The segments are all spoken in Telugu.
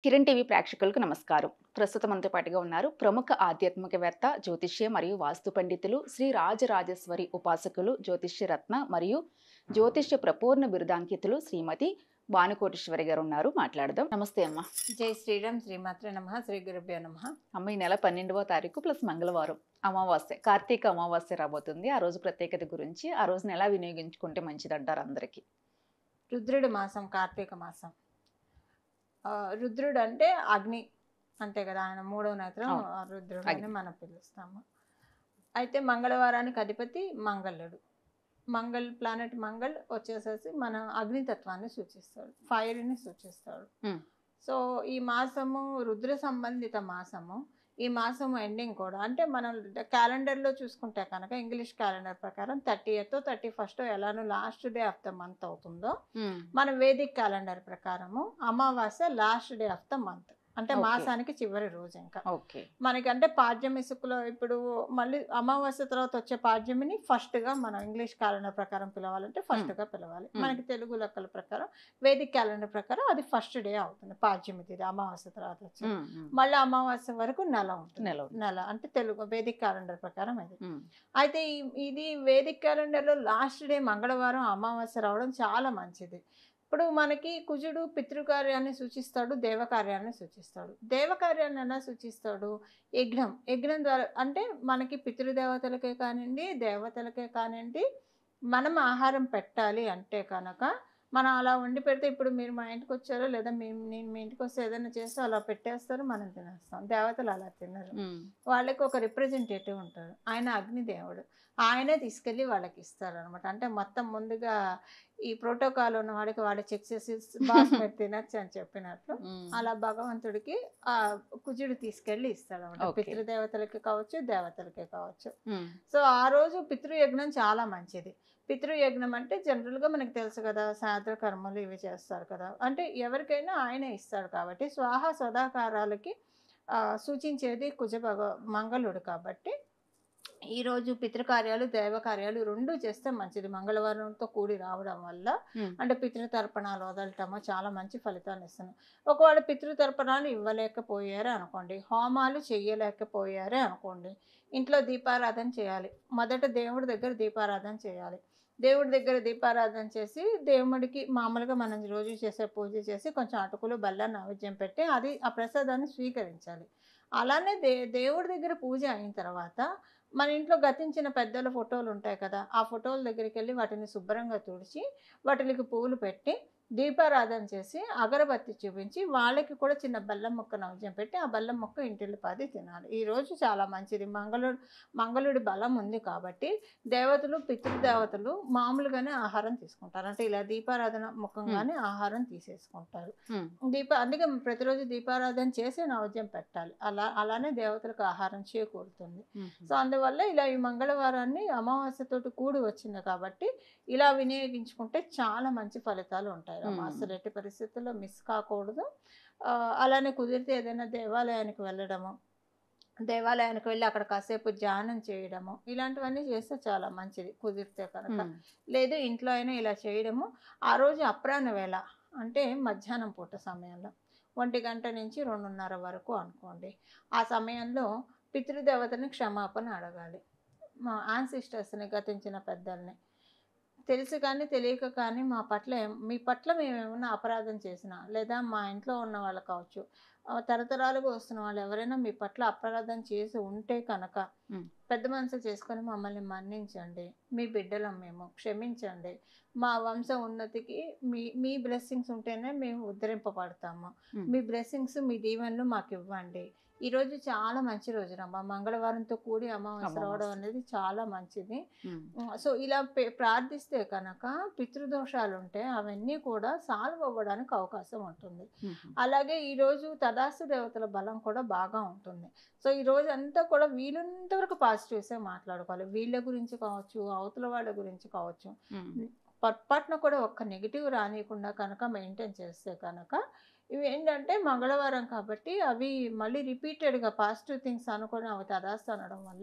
కిరణ్ టీవీ ప్రేక్షకులకు నమస్కారం ప్రస్తుతం మనతో పాటుగా ఉన్నారు ప్రముఖ ఆధ్యాత్మికవేత్త జ్యోతిష్య మరియు వాస్తు పండితులు శ్రీ రాజరాజేశ్వరి ఉపాసకులు జ్యోతిష్య రత్న మరియు జ్యోతిష్య ప్రపూర్ణ బిరుదాంకితులు శ్రీమతి భానుకోటేశ్వరి గారు ఉన్నారు మాట్లాడదాం నమస్తే అమ్మ జై శ్రీరామ్ శ్రీమాత్రే నమ శ్రీ గురుభ్యో నమ అమ్మ ఈ నెల పన్నెండవ తారీఖు ప్లస్ మంగళవారం అమావాస్య కార్తీక అమావాస్య రాబోతుంది ఆ రోజు ప్రత్యేకత గురించి ఆ రోజున ఎలా వినియోగించుకుంటే మంచిదంటారు అందరికీ రుద్రుడి మాసం కార్తీక మాసం ఆ, రుద్రుడు అంటే అగ్ని అంతే కదా ఆయన మూడో నేత్రం అవును. ఆ రుద్రుడు అగ్ని. అని మనం పిలుస్తాము అయితే మంగళవారానికి అధిపతి మంగళుడు మంగళ్ ప్లానెట్ మంగళ్ వచ్చేసేసి మన అగ్నితత్వాన్ని సూచిస్తాడు ఫైర్ని సూచిస్తాడు Hmm. సో ఈ మాసము రుద్ర సంబంధిత మాసము ఈ మాసం ఎండింగ్ కూడా అంటే మనం క్యాలెండర్లో చూసుకుంటే కనుక ఇంగ్లీష్ క్యాలెండర్ ప్రకారం థర్టీ ఎయిత్ థర్టీ ఫస్ట్ ఎలానో last day of the month అవుతుందో మన వేదిక్ క్యాలెండర్ ప్రకారము అమావాస్య last day of the month అంటే Okay. మాసానికి చివరి రోజు ఇంకా ఓకే మనకి అంటే పాడ్యం ఇసుకలో ఇప్పుడు మళ్ళీ అమావాస్య తర్వాత వచ్చే పాడ్యమిని ఫస్ట్ గా మనం ఇంగ్లీష్ క్యాలెండర్ ప్రకారం పిలవాలంటే ఫస్ట్ గా పిలవాలి Hmm. మనకి తెలుగు లెక్కల ప్రకారం వేదిక్ క్యాలెండర్ ప్రకారం అది ఫస్ట్ డే అవుతుంది పాడ్యమి తిథి అమావాస్య తర్వాత వచ్చి మళ్ళీ అమావాస్య వరకు నెల ఉంటుంది నెల ఉంటుంది. నెల అంటే తెలుగు వేదిక్ క్యాలెండర్ ప్రకారం ఇది ఉమ్, అయితే ఈ- ఇది వేదిక్ క్యాలెండర్లో లాస్ట్ డే మంగళవారం అమావాస్య రావడం చాలా మంచిది ఇప్పుడు మనకి కుజుడు పితృకార్యాన్ని సూచిస్తాడు దేవకార్యాన్ని సూచిస్తాడు దేవకార్యాన్ని ఎలా సూచిస్తాడు యజ్ఞం యజ్ఞం ద్వారా అంటే మనకి పితృదేవతలకే కానివ్వండి దేవతలకే కానివ్వండి మనం ఆహారం పెట్టాలి అంటే కనుక మనం అలా వండి పెడితే ఇప్పుడు మీరు మా ఇంటికి వచ్చారో లేదా మేము నేను మీ ఇంటికి వస్తే ఏదైనా చేస్తే అలా పెట్టేస్తారు మనం తినేస్తాం దేవతలు అలా తినరు ఉమ్, వాళ్ళకి ఒక రిప్రజెంటేటివ్ ఉంటాడు ఆయన అగ్నిదేవుడు ఆయనే తీసుకెళ్ళి వాళ్ళకి ఇస్తారు అనమాట అంటే మొత్తం ముందుగా ఈ ప్రోటోకాల్ ఉన్న వాడికి వాడు చెక్ చేసి బాస్ పెట్టి తినచ్చు అని చెప్పినట్లు ఉమ్. అలా భగవంతుడికి ఆ కుజుడు తీసుకెళ్ళి ఇస్తాడు అనమాట Okay. పితృదేవతలకి కావచ్చు దేవతలకి కావచ్చు ఉమ్, సో ఆ రోజు పితృయజ్ఞం చాలా మంచిది పితృయజ్ఞం అంటే జనరల్గా మనకి తెలుసు కదా శాస్త్ర కర్మలు ఇవి చేస్తారు కదా అంటే ఎవరికైనా ఆయనే ఇస్తాడు కాబట్టి స్వాహ సదాకారాలకి ఆ, సూచించేది కుజ భగ మంగళుడు కాబట్టి ఈరోజు పితృకార్యాలు దైవకార్యాలు రెండు చేస్తే మంచిది మంగళవారంతో కూడి రావడం వల్ల ఉమ్. అంటే పితృతర్పణాలు వదలటము చాలా మంచి ఫలితాన్ని ఇస్తున్నాయి ఒకవేళ పితృతర్పణాలు ఇవ్వలేకపోయారు అనుకోండి హోమాలు చెయ్యలేకపోయారే అనుకోండి ఇంట్లో దీపారాధన చేయాలి మొదట దేవుడి దగ్గర దీపారాధన చేయాలి దేవుడి దగ్గర దీపారాధన చేసి దేవుడికి మామూలుగా మనం రోజు చేసే పూజ చేసి కొంచెం అటుకులు బెల్లం నైవేద్యం పెట్టి అది ఆ ప్రసాదాన్ని స్వీకరించాలి అలానే దే దేవుడి దగ్గర పూజ అయిన తర్వాత మన ఇంట్లో గతించిన పెద్దల ఫోటోలు ఉంటాయి కదా ఆ ఫోటోల దగ్గరికి వెళ్ళి వాటిని శుభ్రంగా తుడిచి వాటికి పువ్వులు పెట్టి దీపారాధన చేసి అగరబత్తి చూపించి వాళ్ళకి కూడా చిన్న బెల్లం మొక్క నైవేద్యం పెట్టి ఆ బెల్లం మొక్క ఇంటిల్లి పది తినాలి ఈ రోజు చాలా మంచిది మంగళుడు మంగళుడి బలం ఉంది కాబట్టి దేవతలు పితృదేవతలు మామూలుగానే ఆహారం తీసుకుంటారు అంటే ఇలా దీపారాధన ముఖంగానే ఆహారం తీసేసుకుంటారు ఉమ్, దీప అందుకే ప్రతిరోజు దీపారాధన చేసే నైవేద్యం పెట్టాలి అలా అలానే దేవతలకు ఆహారం చేకూరుతుంది ఉమ్. సో అందువల్ల ఇలా ఈ మంగళవారాన్ని అమావాస్యతోటి కూడి వచ్చింది కాబట్టి ఇలా వినియోగించుకుంటే చాలా మంచి ఫలితాలు ఉంటాయి మ్మ్. అసలు ఎట్టి పరిస్థితుల్లో మిస్ కాకూడదు ఆ, అలానే కుదిరితే ఏదైనా దేవాలయానికి వెళ్ళడము దేవాలయానికి వెళ్ళి అక్కడ కాసేపు ధ్యానం చేయడము ఇలాంటివన్నీ చేస్తే చాలా మంచిది కుదిరితే కనుక ఉమ్, లేదు ఇంట్లో అయినా ఇలా చేయడము ఆ రోజు అప్రాహ్న వేళ అంటే మధ్యాహ్నం పూట సమయంలో ఒంటి గంట నుంచి రెండున్నర వరకు అనుకోండి ఆ సమయంలో పితృదేవతని క్షమాపణ అడగాలి మా ఆన్సిస్టర్స్ని గతించిన పెద్దల్ని తెలిసి కానీ తెలియక కానీ మా పట్ల ఏం- మీ పట్ల మేము ఏమైనా అపరాధం చేసినా లేదా మా ఇంట్లో ఉన్న వాళ్ళు కావచ్చు ఆ, తరతరాలుగా వస్తున్న వాళ్ళు ఎవరైనా మీ పట్ల అపరాధం చేసి ఉంటే కనుక మ్. పెద్ద మనసు చేసుకొని మమ్మల్ని మన్నించండి మీ బిడ్డలం మేము క్షమించండి మా వంశ ఉన్నతికి మీ మీ బ్లెస్సింగ్స్ ఉంటేనే మేము ఉద్ధరింపబడతాము మ్. మీ బ్లెస్సింగ్స్ మీ దీవెనలు మాకు ఇవ్వండి ఈ రోజు చాలా మంచి రోజు రమ్మ మంగళవారంతో కూడి అమావాస్య రావడం అమావాస్య. అనేది చాలా మంచిది ఉమ్, సో ఇలా పే- ప్రార్థిస్తే కనుక పితృదోషాలు ఉంటే అవన్నీ కూడా సాల్వ్ అవ్వడానికి అవకాశం ఉంటుంది ఉమ్, అలాగే ఈరోజు తదాస్తు దేవతల బలం కూడా బాగా ఉంటుంది సో ఈ రోజు అంతా కూడా వీలున్నంత వరకు పాజిటివ్సే మాట్లాడుకోవాలి వీళ్ళ గురించి కావచ్చు అవతల వాళ్ళ గురించి కావచ్చు ఉమ్, పొరపాటున కూడా ఒక్క నెగిటివ్ రానియకుండా కనుక మెయింటైన్ చేస్తే కనుక ఇవి ఏంటంటే మంగళవారం కాబట్టి అవి మళ్ళీ రిపీటెడ్గా పాజిటివ్ థింగ్స్ అనుకొని అవి తదాస్తు అనడం వల్ల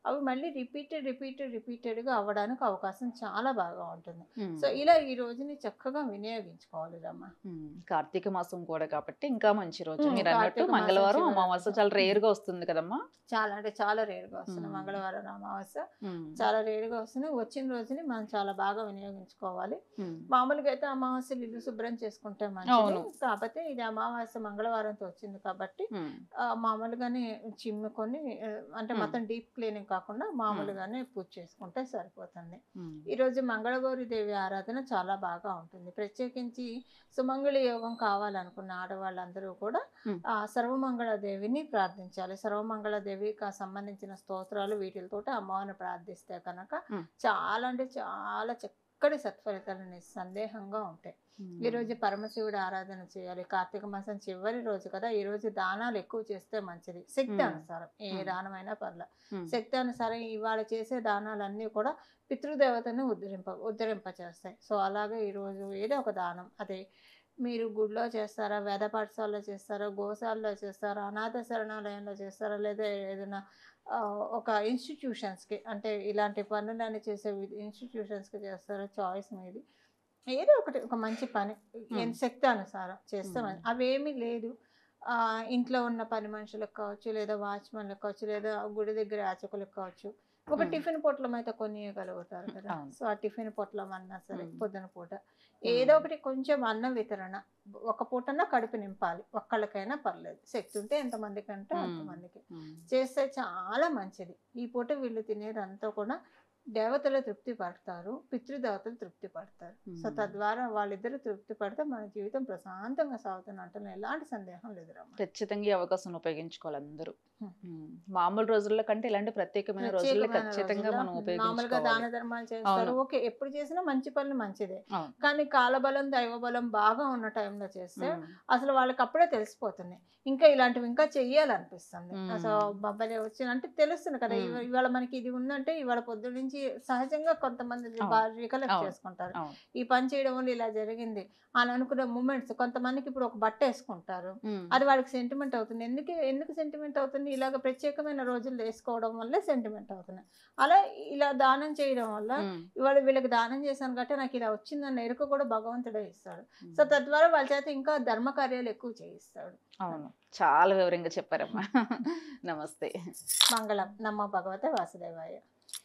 అవి మళ్ళీ రిపీటెడ్ రిపీటెడ్ రిపీటెడ్గా అవ్వడానికి అవకాశం చాలా బాగా ఉంటుంది ఉమ్. సో ఇలా ఈ రోజుని చక్కగా వినియోగించుకోవాలి రమ్మ ఉమ్, కార్తీక మాసం కూడా కాబట్టి ఇంకా మంచి రోజు ఉమ్, మీరు అన్నట్టు కార్తీక మాసం మంగళవారం శివరాత్రి. అమావాస్య చాలా రేర్ గా వస్తుంది కదమ్మా చాలా అంటే చాలా రేరుగా వస్తుంది ఉమ్. మంగళవారం అమావాస్య ఉమ్, చాలా రేరుగా వస్తుంది వచ్చిన రోజుని మనం చాలా బాగా వినియోగించుకోవాలి ఉమ్, మామూలుగా అయితే అమావాస్యలు ఇల్లు శుభ్రం చేసుకుంటే మంచిది అవును. కాకపోతే ఇది అమావాస్య మంగళవారంతో వచ్చింది కాబట్టి ఉమ్, ఆ, మామూలుగానే చిమ్ముకొని ఆ, అంటే మ్మ్. మొత్తం డీప్ క్లీనింగ్ కాకుండా మామూలుగానే పూజ చేసుకుంటే సరిపోతుంది ఉమ్, ఈరోజు మంగళగౌరి దేవి ఆరాధన చాలా బాగా ఉంటుంది ప్రత్యేకించి సుమంగళి యోగం కావాలనుకున్న ఆడవాళ్ళందరూ కూడా మ్మ్. ఆ సర్వమంగళ దేవిని ప్రార్థించాలి సర్వమంగళ దేవికి సంబంధించిన స్తోత్రాలు వీటితోటి అమ్మవారిని ప్రార్థిస్తే కనుక మ్మ్. చాలా అంటే చాలా చక్కటి సత్ఫలితాలు నిస్సందేహంగా ఉంటాయి ఉమ్. ఈ రోజు పరమశివుడి ఆరాధన చేయాలి కార్తీక మాసం చివరి రోజు కదా ఈ రోజు దానాలు ఎక్కువ చేస్తే మంచిది శక్తి మ్మ్. అనుసారం ఏ మ్మ్. దానమైనా పర్లే ఉమ్, శక్తి అనుసారం ఇవాళ చేసే దానాలన్నీ కూడా పితృదేవతని ఉద్ధరింప ఉద్ధరింప చేస్తాయి సో అలాగే ఈరోజు ఏదో ఒక దానం అదే మీరు గుడిలో చేస్తారా వేద పాఠశాలలో చేస్తారా గోశాలలో చేస్తారా అనాథ శరణాలయంలో చేస్తారా లేదా ఏదైనా ఆ, ఒక ఇన్స్టిట్యూషన్స్కి అంటే ఇలాంటి పనులన్నీ చేసే ఇన్స్టిట్యూషన్స్కి చేస్తారా చాయిస్ మీది ఏదో ఒకటి ఒక మంచి పని ఎంత శక్తి అనుసారం చేస్తే Hmm. మంచి- అవేమీ లేదు ఆ, ఇంట్లో ఉన్న పని మనుషులకు కావచ్చు లేదా వాచ్మెన్లకు కావచ్చు లేదా గుడి దగ్గర యాచకులకు కావచ్చు ఒక Hmm. టిఫిన్ పొట్లం అయితే కొనియగలుగుతారు కదా అవును. సో ఆ టిఫిన్ పొట్లం అన్నా సరే Hmm. పొద్దున పూట ఏదో ఒకటి కొంచెం అన్న వితరణ ఒక పూటన్నా కడుపు నింపాలి ఒక్కళ్ళకైనా పర్లేదు శక్తి ఉంటే ఎంతమందికి అంటే Hmm. అంతమందికి ఉమ్, చేస్తే చాలా మంచిది ఈ పూట వీళ్ళు తినేదంతా కూడా దేవతలు తృప్తి పడతారు పితృదేవతలు తృప్తి పడతారు సో ఉమ్. తద్వారా వాళ్ళిద్దరు తృప్తి పడితే మన జీవితం ప్రశాంతంగా సాగుతున్నట్టు ఎలాంటి సందేహం లేదు రమ్మ ఖచ్చితంగా ఈ అవకాశం ఉపయోగించుకోవాలి అందరూ ఉమ్. ఉమ్, మామూలు రోజుల్లో కంటే ఇలాంటి ప్రత్యేకమైన రోజుల్లో ప్రత్యేకమైన ఖచ్చితంగా రోజుల్లో మనం మామూలుగా దాన ఉపయోగించుకోవాలి ధర్మాలు చేస్తారు అవును. ఓకే ఎప్పుడు చేసినా మంచి పనులు మంచిదే అవును. కానీ కాలబలం దైవబలం బాగా ఉన్న టైంలో చేస్తే ఉమ్, అసలు వాళ్ళకి అప్పుడే తెలిసిపోతుంది ఇంకా ఇలాంటివి ఇంకా చెయ్యాలనిపిస్తుంది మ్మ్. అసలు బొబ్బలే వచ్చి అంటే తెలుస్తుంది కదా మ్మ్. ఇవ- ఇవాళ మనకి ఇది ఉందంటే ఇవాళ పొద్దు నుంచి సహజంగా కొంతమంది అవును. రికలెక్ట్ అవును. చేసుకుంటారు అవును. ఈ పని చేయడం వల్ల ఇలా జరిగింది అని అనుకునే మూమెంట్స్ కొంతమందికి ఇప్పుడు ఒక బట్ట వేసుకుంటారు ఉమ్, అది వాళ్ళకి సెంటిమెంట్ అవుతుంది ఎందుకు ఎందుకు సెంటిమెంట్ అవుతుంది ఇలాగ ప్రత్యేకమైన రోజులు వేసుకోవడం వల్లే సెంటిమెంట్ అవుతుంది అలా ఇలా దానం చేయడం వల్ల ఉమ్, ఇవాళ వీళ్ళకి దానం చేశాను కాబట్టి నాకు ఇలా వచ్చిందన్న ఎరుక కూడా భగవంతుడే ఇస్తాడు ఉమ్. సో తద్వారా వాళ్ళ చేత ఇంకా ధర్మ కార్యాలు ఎక్కువ చేయిస్తాడు అవును చాలా వివరంగా చెప్పారమ్మా నమస్తే మంగళం నమ్మ భగవతే వాసుదేవాయ